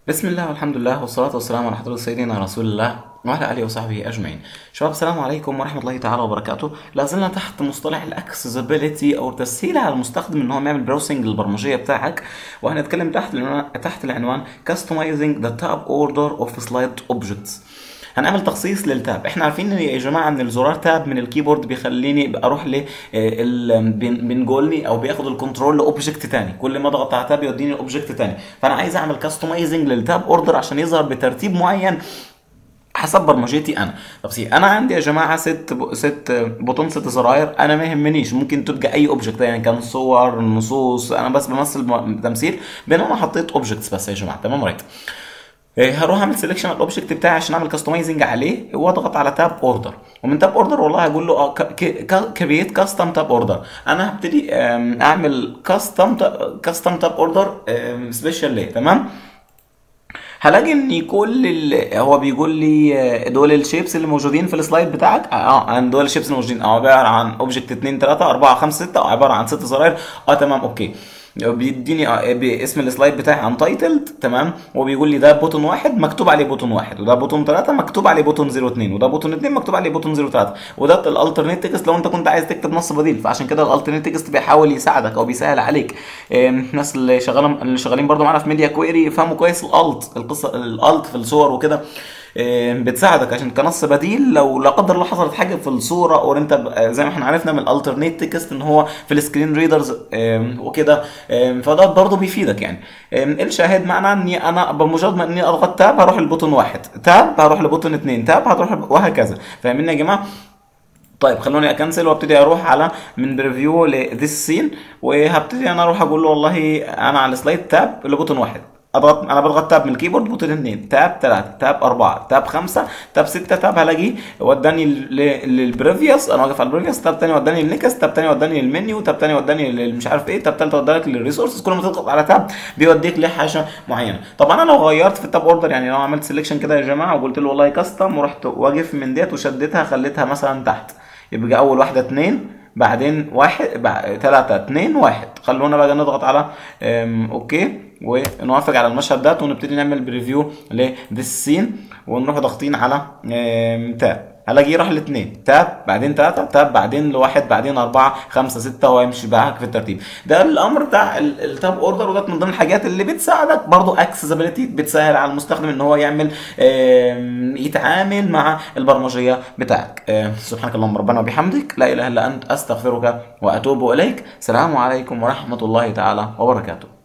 بسم الله والحمد لله والصلاة والسلام على حضرة سيدنا رسول الله وعلى آله وصحبه أجمعين. شباب السلام عليكم ورحمة الله تعالى وبركاته. لا زلنا تحت مصطلح الاكسسبيلتي أو تسهيل على المستخدم إن هو يعمل براوسنج للبرمجية بتاعك وهنتكلم تحت العنوان تحت العنوان customizing the tab order of slide objects. هنعمل تخصيص للتاب احنا عارفين يا جماعه ان الزرار تاب من الكيبورد بيخليني اروح ل بنجولني او بياخد الكنترول لاوبجكت تاني كل ما اضغط على تاب يوديني لاوبجكت تاني فانا عايز اعمل كاستمايزنج للتاب اوردر عشان يظهر بترتيب معين حسب برمجتي انا طب سي انا عندي يا جماعه ست ب... ست بوتون ست زراير انا ما يهمنيش ممكن تبقى اي اوبجكت يعني كان صور نصوص انا بس بمثل تمثيل بينما انا حطيت اوبجكتس بس يا جماعه تمام رايت هروح اعمل سيلكشن على الاوبجكت بتاعي عشان اعمل كاستمايزنج عليه واضغط على تاب اوردر ومن تاب اوردر والله هقول له كرييت كاستم تاب اوردر انا هبتدي اعمل كاستم كاستم تاب اوردر سبيشال ليه تمام هلاقي ان كل ال... هو بيقول لي دول الشيبس اللي موجودين في السلايد بتاعك اه عن دول الشيبس اللي موجودين اه عباره عن اوبجكت 2 3 4 5 6 عباره عن ست زراير اه تمام اوكي بيديني باسم السلايد بتاعي انتايتلد تمام وبيقول لي ده بوتون واحد مكتوب عليه بوتون واحد وده بوتون ثلاثة مكتوب عليه بوتون 02 وده بوتون 2 مكتوب عليه بوتون 03 وده الالترنيت تكست لو انت كنت عايز تكتب نص بديل فعشان كده الالترنيت تكست بيحاول يساعدك او بيسهل عليك الناس اللي شغالين اللي شغالين برضو معانا في ميديا كويري يفهموا كويس الالت القصه الالت في الصور وكده بتساعدك عشان كنص بديل لو لا قدر الله حصلت حاجه في الصوره او انت زي ما احنا عرفنا من الالترنيت تكست ان هو في السكرين ريدرز وكده فده برضه بيفيدك يعني الشاهد معناه اني انا بمجرد ما اني اضغط تاب هروح لبوتون واحد تاب هروح لبوتون اثنين تاب هتروح وهكذا فاهمين يا جماعه طيب خلوني اكنسل وابتدي اروح على من بريفيو لذيس سين وهبتدي انا اروح اقول له والله انا على السلايد تاب لبوتون واحد اضغط انا بضغط تاب من الكيبورد بوتون اثنين تاب ثلاثة تاب أربعة تاب خمسة تاب ستة تاب هلاقيه وداني للبريفيوس انا واقف على البريفيوس تاب تاني وداني للنكست تاب تاني وداني للمنيو تاب تاني وداني مش عارف ايه تاب تالتة وداني للريسورسز كل ما تضغط على تاب بيوديك لحاجة معينة طبعا انا لو غيرت في التاب اوردر يعني لو عملت سيلكشن كده يا جماعة وقلت له والله كاستم ورحت واقف من ديت وشدتها خليتها مثلا تحت يبقى اول واحدة اتنين بعدين واحد بعد ثلاثة اتنين واحد خلونا بقى نضغط على اوكي ونوافق على المشهد ده ونبتدي نعمل بريفيو لذيس سين ونروح ضاغطين على تاب هلاقيه راح لاثنين تاب بعدين ثلاثة تاب بعدين لواحد بعدين أربعة خمسة ستة ويمشي معاك في الترتيب ده الأمر بتاع التاب أوردر وده من ضمن الحاجات اللي بتساعدك برضو اكسسبيلتي بتسهل على المستخدم إن هو يعمل يتعامل مع البرمجية بتاعك سبحانك اللهم ربنا وبحمدك لا إله إلا أنت أستغفرك وأتوب إليك السلام عليكم ورحمة الله تعالى وبركاته